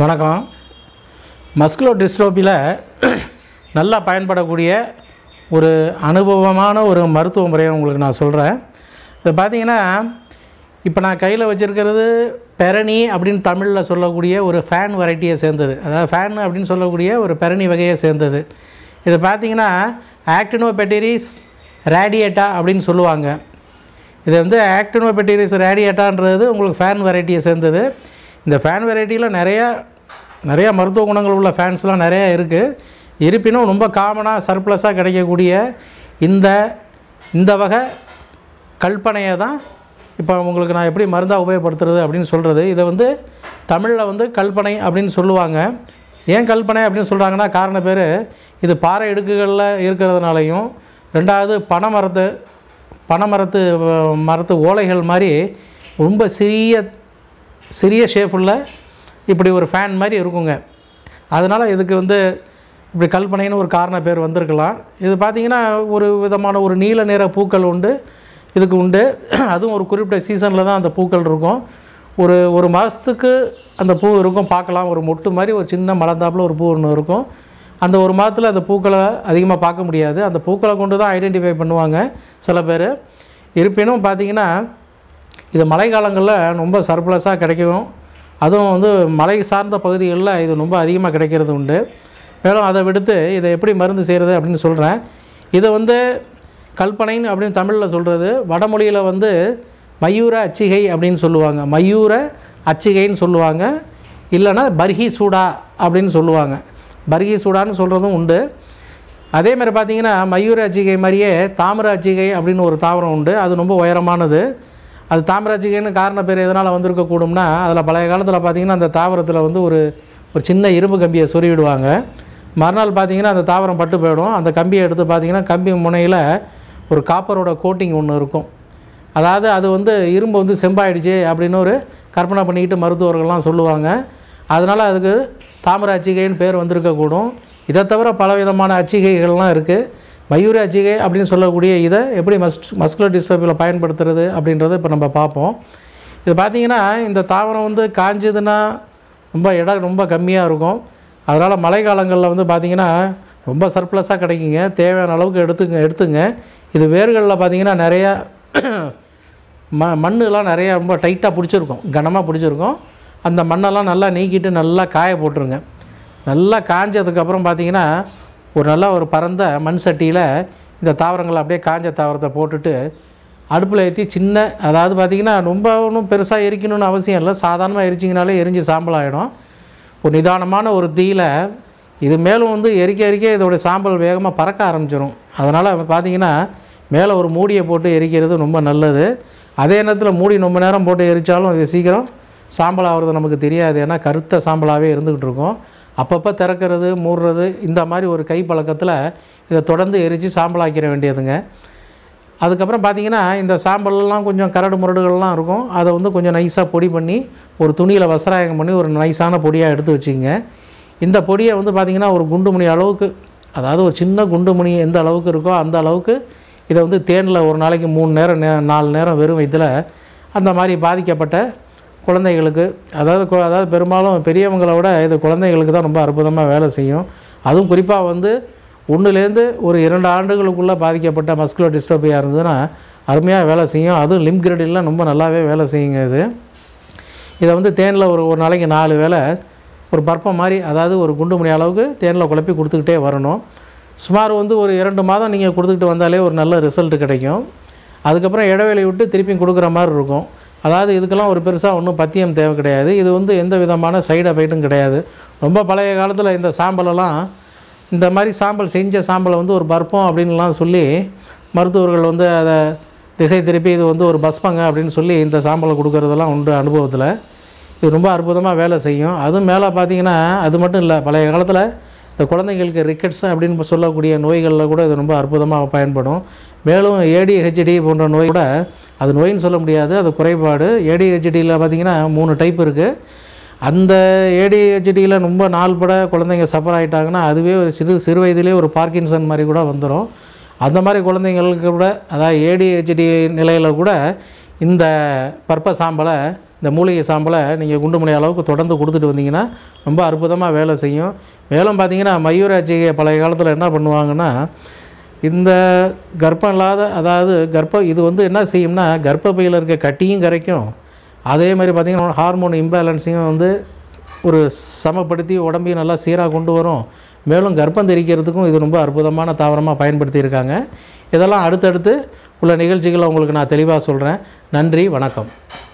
வணக்கம் மஸ்குலோ டிஸ்ட்ரோபியில் நல்லா பயன்படக்கூடிய ஒரு அனுபவமான ஒரு மருத்துவ முறையை உங்களுக்கு நான் சொல்கிறேன் இது பார்த்தீங்கன்னா இப்போ நான் கையில் வச்சுருக்கிறது பெரணி அப்படின்னு தமிழில் சொல்லக்கூடிய ஒரு ஃபேன் வெரைட்டியை சேர்ந்தது அதாவது ஃபேன் அப்படின்னு சொல்லக்கூடிய ஒரு பெரணி வகையை சேர்ந்தது இது பார்த்தீங்கன்னா ஆக்டினோபெட்டிரிஸ் ரேடியேட்டா அப்படின்னு சொல்லுவாங்க இது வந்து ஆக்டினோபெட்டிரிஸ் ரேடியேட்டான்றது உங்களுக்கு ஃபேன் வெரைட்டியை சேர்ந்தது இந்த ஃபேன் வெரைட்டியில் நிறையா நிறையா மருத்துவ குணங்கள் உள்ள ஃபேன்ஸ்லாம் நிறையா இருக்குது இருப்பினும் ரொம்ப காமனாக சர்ப்ளஸாக கிடைக்கக்கூடிய இந்த இந்த வகை கல்பனையை தான் இப்போ உங்களுக்கு நான் எப்படி மருந்தாக உபயோகப்படுத்துறது அப்படின்னு சொல்கிறது இதை வந்து தமிழில் வந்து கல்பனை அப்படின்னு சொல்லுவாங்க ஏன் கல்பனை அப்படின்னு சொல்கிறாங்கன்னா காரண பேர் இது பாறை இடுக்குகளில் இருக்கிறதுனாலையும் ரெண்டாவது பனைமரத்து பனைமரத்து அஹ், மரத்து ஓலைகள் மாதிரி ரொம்ப சிறிய சிறிய ஷேஃபுள்ள இப்படி ஒரு ஃபேன் மாதிரி இருக்குங்க அதனால் இதுக்கு வந்து இப்படி கல்பனைன்னு ஒரு காரண பேர் வந்திருக்கலாம் இது பார்த்திங்கன்னா ஒரு விதமான ஒரு நீல நிற பூக்கள் உண்டு இதுக்கு உண்டு அதுவும் ஒரு குறிப்பிட்ட சீசனில் தான் அந்த பூக்கள் இருக்கும் ஒரு ஒரு மாதத்துக்கு அந்த பூ இருக்கும் பார்க்கலாம் ஒரு மொட்டு மாதிரி ஒரு சின்ன மலர்ந்தாப்புல ஒரு பூ ஒன்று இருக்கும் அந்த ஒரு மாதத்தில் அந்த பூக்களை அதிகமாக பார்க்க முடியாது அந்த பூக்களை கொண்டு தான் ஐடென்டிஃபை பண்ணுவாங்க சில பேர் இருப்பினும் பார்த்திங்கன்னா இது மழைக்காலங்களில் ரொம்ப சர்ப்ளஸாக கிடைக்கும் அதுவும் வந்து மலை சார்ந்த பகுதிகளில் இது ரொம்ப அதிகமாக கிடைக்கிறது உண்டு மேலும் அதை விடுத்து இதை எப்படி மருந்து செய்கிறது அப்படின்னு சொல்கிறேன் இதை வந்து கல்பனைன்னு அப்படின்னு தமிழில் சொல்கிறது வடமொழியில் வந்து மயூர அச்சிகை அப்படின்னு சொல்லுவாங்க மயூர அச்சிகைன்னு சொல்லுவாங்க இல்லைன்னா பர்ஹி சூடா அப்படின்னு சொல்லுவாங்க பர்ஹி சூடான்னு சொல்கிறதும் உண்டு அதே மாதிரி பார்த்தீங்கன்னா மயூர அச்சிகை மாதிரியே தாமிர அச்சிகை அப்படின்னு ஒரு தாவரம் உண்டு அது ரொம்ப உயரமானது அது தாமிர அச்சிகைன்னு காரண பேர் எதனால் வந்திருக்கக்கூடும்னா அதில் பழைய காலத்தில் பார்த்தீங்கன்னா அந்த தாவரத்தில் வந்து ஒரு ஒரு சின்ன இரும்பு கம்பியை சொருவிடுவாங்க மறுநாள் பார்த்தீங்கன்னா அந்த தாவரம் பட்டு போயிடும் அந்த கம்பியை எடுத்து பார்த்தீங்கன்னா கம்பி முனையில் ஒரு காப்பரோட கோட்டிங் ஒன்று இருக்கும் அதாவது அது வந்து இரும்பு வந்து செம்பாயிடுச்சு அப்படின்னு ஒரு கற்பனை பண்ணிக்கிட்டு மருத்துவர்கள்லாம் சொல்லுவாங்க அதனால் அதுக்கு தாமிர அச்சிகைன்னு பேர் வந்திருக்கக்கூடும் இதை தவிர பல விதமான அச்சிகைகள்லாம் இருக்குது மயூர அச்சிகை அப்படின்னு சொல்லக்கூடிய இதை எப்படி மஸ் மஸ்குலர் டிஸ்டர்பில் பயன்படுத்துறது அப்படின்றத இப்போ நம்ம பார்ப்போம் இது பார்த்திங்கன்னா இந்த தாவரம் வந்து காஞ்சதுன்னா ரொம்ப இடம் ரொம்ப கம்மியாக இருக்கும் அதனால் மழை காலங்களில் வந்து பார்த்திங்கன்னா ரொம்ப சர்ப்ளஸாக கிடைக்குங்க தேவையான அளவுக்கு எடுத்துங்க எடுத்துங்க இது வேர்களில் பார்த்திங்கன்னா நிறையா ம மண்ணெலாம் நிறையா ரொம்ப டைட்டாக பிடிச்சிருக்கும் கனமாக பிடிச்சிருக்கும் அந்த மண்ணெல்லாம் நல்லா நீக்கிட்டு நல்லா காய போட்டுருங்க நல்லா காஞ்சதுக்கப்புறம் பார்த்தீங்கன்னா ஒரு நல்ல ஒரு பரந்த மண் சட்டியில் இந்த தாவரங்களை அப்படியே காஞ்ச தாவரத்தை போட்டுட்டு அடுப்பில் ஏற்றி சின்ன அதாவது பார்த்திங்கன்னா ரொம்ப ஒன்றும் பெருசாக எரிக்கணும்னு அவசியம் இல்லை சாதாரணமாக எரிச்சிங்கனாலே எரிஞ்சு சாம்பல் ஆகிடும் ஒரு நிதானமான ஒரு தீயில் இது மேலும் வந்து எரிக்க எரிக்க இதோட சாம்பல் வேகமாக பறக்க ஆரம்பிச்சிடும் அதனால் பார்த்தீங்கன்னா மேலே ஒரு மூடியை போட்டு எரிக்கிறது ரொம்ப நல்லது அதே நேரத்தில் மூடி ரொம்ப நேரம் போட்டு எரித்தாலும் இது சீக்கிரம் சாம்பல் ஆகிறது நமக்கு தெரியாது ஏன்னா கருத்த சாம்பலாகவே இருந்துக்கிட்டு இருக்கும் அப்பப்போ திறக்கிறது மூடுறது இந்த மாதிரி ஒரு கை பழக்கத்தில் இதை தொடர்ந்து எரித்து சாம்பலாக்கிற வேண்டியதுங்க அதுக்கப்புறம் பார்த்தீங்கன்னா இந்த சாம்பல்லாம் கொஞ்சம் கரடு முரடுகள்லாம் இருக்கும் அதை வந்து கொஞ்சம் நைஸாக பொடி பண்ணி ஒரு துணியில் வஸ்திராயகம் பண்ணி ஒரு நைஸான பொடியாக எடுத்து வச்சுக்கங்க இந்த பொடியை வந்து பார்த்திங்கன்னா ஒரு குண்டு மணி அளவுக்கு அதாவது ஒரு சின்ன குண்டு மணி எந்த அளவுக்கு இருக்கோ அந்த அளவுக்கு இதை வந்து தேனில் ஒரு நாளைக்கு மூணு நேரம் நே நாலு நேரம் வெறும் வயிற்றில் அந்த மாதிரி பாதிக்கப்பட்ட குழந்தைகளுக்கு அதாவது கு- அதாவது பெரும்பாலும் பெரியவங்களை விட இது குழந்தைகளுக்கு தான் ரொம்ப அற்புதமாக வேலை செய்யும் அதுவும் குறிப்பாக வந்து ஒன்றுலேருந்து ஒரு இரண்டு ஆண்டுகளுக்குள்ளே பாதிக்கப்பட்ட மஸ்குலோ டிஸ்டர்பியாக இருந்ததுன்னா அருமையாக வேலை செய்யும் அதுவும் லிம் கிரெடிலாம் ரொம்ப நல்லாவே வேலை செய்யுங்க இது இதை வந்து தேனில் ஒரு ஒரு நாளைக்கு நாலு வேளை ஒரு பற்பம் மாதிரி அதாவது ஒரு குண்டு மணி அளவுக்கு தேனில் குழப்பி கொடுத்துக்கிட்டே வரணும் சுமார் வந்து ஒரு இரண்டு மாதம் நீங்கள் கொடுத்துக்கிட்டு வந்தாலே ஒரு நல்ல ரிசல்ட் கிடைக்கும் அதுக்கப்புறம் இடைவெளி விட்டு திருப்பியும் கொடுக்குற மாதிரி இருக்கும் அதாவது இதுக்கெல்லாம் ஒரு பெருசாக ஒன்றும் பத்தியம் தேவை கிடையாது இது வந்து எந்த விதமான சைடு எஃபெக்ட்டும் கிடையாது ரொம்ப பழைய காலத்தில் இந்த சாம்பலெல்லாம் இந்த மாதிரி சாம்பல் செஞ்ச சாம்பலை வந்து ஒரு பற்பம் அப்படின்லாம் சொல்லி மருத்துவர்கள் வந்து அதை திசை திருப்பி இது வந்து ஒரு பஸ்பங்க அப்படின்னு சொல்லி இந்த சாம்பலை கொடுக்கறதெல்லாம் உண்டு அனுபவத்தில் இது ரொம்ப அற்புதமாக வேலை செய்யும் அதுவும் மேலே பார்த்தீங்கன்னா அது மட்டும் இல்லை பழைய காலத்தில் இந்த குழந்தைங்களுக்கு ரிக்கெட்ஸ் அப்படின்னு சொல்லக்கூடிய நோய்களில் கூட இது ரொம்ப அற்புதமாக பயன்படும் மேலும் ஏடிஹெச்டி போன்ற நோய் கூட அது நோயின்னு சொல்ல முடியாது அது குறைபாடு ஏடிஹெச்டியில் பார்த்தீங்கன்னா மூணு டைப் இருக்குது அந்த ஏடிஹெச்டியில் ரொம்ப நாள்பட குழந்தைங்க சஃபர் ஆகிட்டாங்கன்னா அதுவே ஒரு சிறு சிறு வயதிலே ஒரு பார்க்கின்சன் மாதிரி கூட வந்துடும் அந்த மாதிரி குழந்தைங்களுக்கு கூட அதாவது ஏடிஹெச்டி நிலையில் கூட இந்த பற்ப சாம்பலை இந்த மூலிகை சாம்பலை நீங்கள் குண்டுமணி அளவுக்கு தொடர்ந்து கொடுத்துட்டு வந்தீங்கன்னா ரொம்ப அற்புதமாக வேலை செய்யும் மேலும் பார்த்தீங்கன்னா மயூராட்சிகை பழைய காலத்தில் என்ன பண்ணுவாங்கன்னா இந்த கர்ப்பம் இல்லாத அதாவது கர்ப்பம் இது வந்து என்ன செய்யும்னா கர்ப்பப்பையில் இருக்க கட்டியும் கரைக்கும் அதே மாதிரி பார்த்திங்கன்னா ஹார்மோன் இம்பேலன்ஸையும் வந்து ஒரு சமப்படுத்தி உடம்பையும் நல்லா சீராக கொண்டு வரும் மேலும் கர்ப்பம் தெரிக்கிறதுக்கும் இது ரொம்ப அற்புதமான தாவரமாக பயன்படுத்தியிருக்காங்க இதெல்லாம் அடுத்தடுத்து உள்ள நிகழ்ச்சிகளை உங்களுக்கு நான் தெளிவாக சொல்கிறேன் நன்றி வணக்கம்